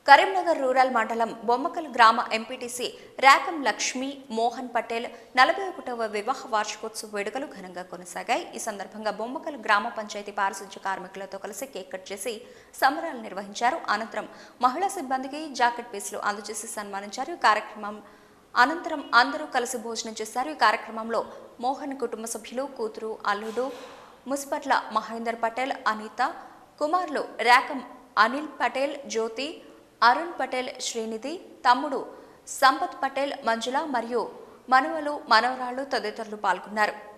Karimnagar rural మండలం బొమ్మకల్ గ్రామ MPTC Rakam Lakshmi Mohan Patel నలభై ఒకటవ వివాహ వార్షికోత్సవ వేడుకలు ఘనంగా కొనసాగాయి ఈ సందర్భంగా బొమ్మకల్ గ్రామ పంచాయతీ పారిశుధ్య కార్మికులతో కలిసి కేక్ కట్ చేసి సంబరాలు నిర్వహించారు అనంతరం మహిళా సిబ్బందికి జాకెట్ పీసులు అందజేసి సన్మానించారు ఈ కార్యక్రమం అనంతరం అందరూ కలిసి భోజనం చేశారు ఈ కార్యక్రమంలో మోహన్ కుటుంబ సభ్యులు కూతురు అల్లుడు ముస్పట్ల మహేందర్ పటేల్ అనిత కుమార్లు రాకం అనిల్ పటేల్ జ్యోతి అరుణ్ పటేల్ శ్రీనిధి తమ్ముడు సంపత్ పటేల్ మంజుల మరియు మనవలు మనవరాళ్లు తదితరులు పాల్గొన్నారు